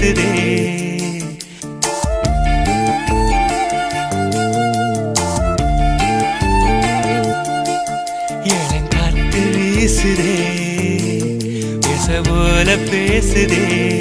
வீசுதே இளங்காற்று வீசுதே பேச போல பேசுதே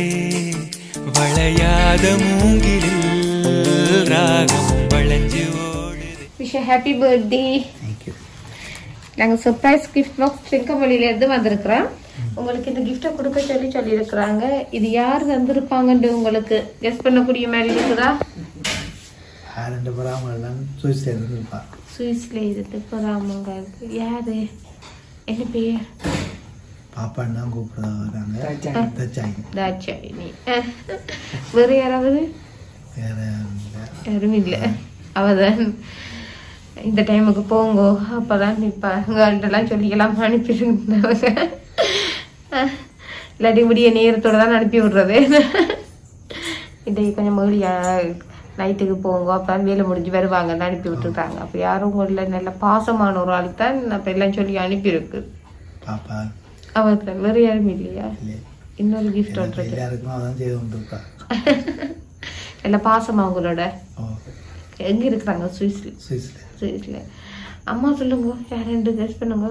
வளையாத மூங்கிலில் ராகம் வளைஞ்சு ஓடுதே விஷ் ஹாப்பி பர்த்டே தேங்க்யூ நாங்கள் சர்ப்ரைஸ் கிஃப்ட் பாக்ஸ் செங்கமொழியிலேருந்து வந்திருக்கிறோம் உங்களுக்கு இந்த கிஃப்ட்டை கொடுக்க சொல்லி சொல்லியிருக்கிறாங்க இது யார் தந்திருப்பாங்கன்னு உங்களுக்கு கெஸ் பண்ணக்கூடிய மாதிரி இருக்குதா ரெண்டு பராமரெல்லாம் சுவிஸ் இருப்பா சுவிஸ்ல இருந்து போறாமங்க யாரு என்ன பேர் பாப்பான்னு தான் கூப்பிட வராங்க தச்சாங்க தாட்சாயினி அஹ். வேற யாராவது வேற யாரும் இல்லை. யாரும் இல்லை அவதான் இந்த டைமுக்கு போங்கோ அப்பதான் நிற்பாங்கன்றலாம் சொல்லிக்கலாம் அனுப்பிடுங்க இல்லாட்டி முடிய நேரத்தோட தான் அனுப்பி விடுறது இன்றைக்கு கொஞ்சம் மறுபடியா நைட்டுக்கு போங்க அப்பதான் வேலை முடிஞ்சு வருவாங்கன்னு அனுப்பி விட்டுருக்காங்க அப்போ யாரும் உங்களில் நல்ல பாசமான ஒரு ஆள் தான் அப்போ எல்லாம் சொல்லி அனுப்பியிருக்கு பாப்பா அவர் தான் வேறு யாரும் இல்லையா இல்லை இன்னொரு கிஃப்ட் எனக்கு ஒன்று எல்லாருக்கும் அதான் செய்து கொண்டிருப்பா நல்ல பாசமா உங்களோட ஓ எங்க இருக்கிறாங்க சுவிஸ்ல சுவிஸில் சுவிஸ்ல அம்மா சொல்லுங்க யார் ரெண்டு கெஸ் பண்ணுங்க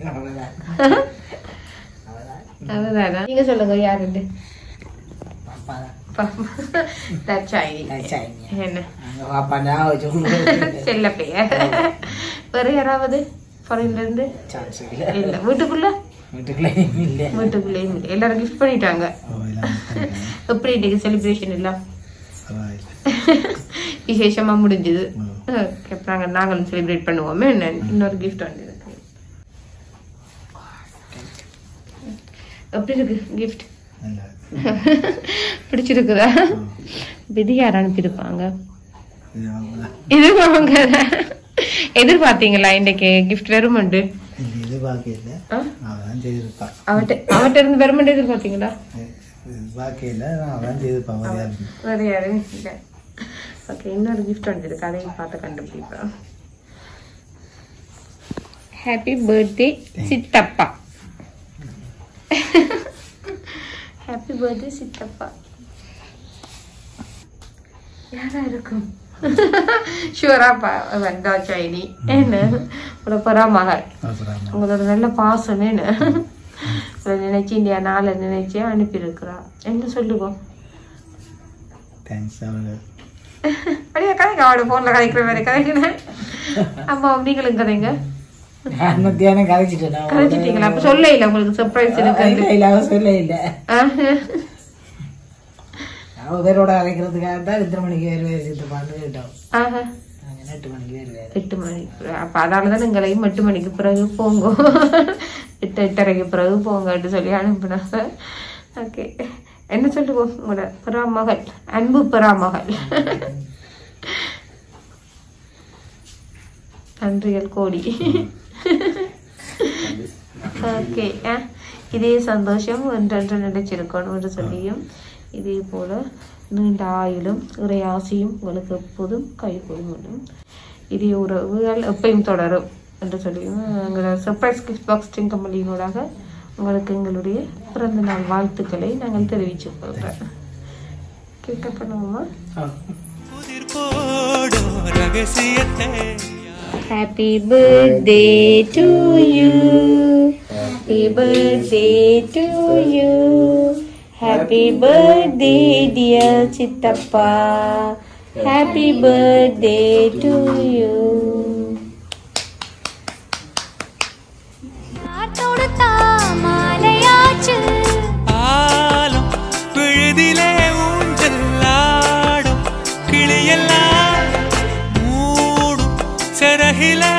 அதுதானா நீங்க சொல்லுங்க யார் ரெண்டு என்ன செல்ல பெயர் வேற யாராவது ஃபாரின்ல இருந்து இல்ல வீட்டுக்குள்ள வீட்டுக்குள்ளேயும் இல்லை எல்லாரும் கிஃப்ட் பண்ணிட்டாங்க ஓ எல்லாம் எப்படி இன்னைக்கு செலிப்ரேஷன் எல்லாம் பரவாயில்ல விசேஷமா முடிஞ்சது ம். Okay, அப்ப நாங்க நாங்களும் செலிப்ரேட் பண்ணுவோமே என்ன இன்னொரு கிஃப்ட் வந்து இருக்கு எப்படி இருக்கு கிஃப்ட் நல்லா இருக்கு. பிடிச்சிருக்குதா விதி யார் அனுப்பியிருப்பாங்க இது வாங்கலாம் இது அவங்க எதிர்பார்த்தீங்களா இன்னைக்கு கிஃப்ட் வருமண்டு இது எதிர்பார்க்கல ஆ? அவன் செய்திருப்பான் அவட்ட அவட்ட இருந்து வருமண்டு எதிர்பார்த்தீங்களா எதிர்பார்க்கல அவன் செய்திருப்பான் மரியாதை வேற யாரும் இல்லை ஓகே இன்னொரு கிஃப்ட் வந்துருக்கு அதையும் பார்த்து கண்டுபிடிப்பேன் ஹாப்பி பர்த்டே சித்தப்பா ஹாப்பி பர்த்டே சித்தப்பா யாரா இருக்கும் ஷுவராப்பா வந்தா சைனி என்ன உங்களோட பராமகள் அப்புறம் உங்களோட நல்ல பாசம் என்ன உங்களை நினைச்சு இந்தியா நாளை நினைச்சு அனுப்பியிருக்கிறா என்ன சொல்லுவோம் தேங்க்ஸ் அவரு அப்படியே கதைங்க அவட போன்ல கதைக்கிற மாதிரி கதைக்கிறேன் அம்மா நீங்களும் கதைங்க நான் மத்தியானம் கதைச்சிட்டேன் கதைச்சிட்டீங்களா அப்ப சொல்ல இல்ல உங்களுக்கு சர்ப்ரைஸ் இருக்கு இல்ல இல்ல அவ சொல்ல இல்ல ஆஹ். அவ பேரோட அழைக்கிறதுக்காக தான் எத்தனை மணிக்கு வருவேன் சித்தப்பான்னு கேட்டோம் ஆஹா. நாங்க எட்டு மணிக்கு வருவேன் எட்டு மணிக்கு அப்ப அதனாலதான் எங்களையும் எட்டு மணிக்கு பிறகு போங்க எட்டு எட்டரைக்கு பிறகு போங்கன்னு சொல்லி அனுப்புனாங்க ஓகே என்ன சொல்லுவோம் உங்களோட பராமகள் அன்பு பராமகள் நன்றிகள் கோடி ஓகே இதே சந்தோஷம் ஒன்றென்று நினைச்சிருக்கணும் என்று சொல்லியும் இதே போல நீண்ட ஆயுளும் இறை ஆசையும் உங்களுக்கு எப்போதும் கைகூடும் இதே உறவுகள் எப்பயும் தொடரும் என்று சொல்லியும் எங்களோட சர்ப்ரைஸ் கிஃப்ட் பாக்ஸ் கம்பெனியினூடாக உங்களுக்கு எங்களுடைய பிறந்த நாள் வாழ்த்துக்களை நாங்கள் தெரிவித்துக் கொள்கிறோம் கேட்க பண்ணுவோமா புதிர் போடும் ரகசியத்தை Happy birthday to you. Happy birthday to you. Happy birthday, dear Chittappa. Happy birthday to you. தொடுத்தா மாலையாச்சு ஆலம் விழுதிலே ஊஞ்சலாடும் கிளியெல்லாம் மூடும் சரகில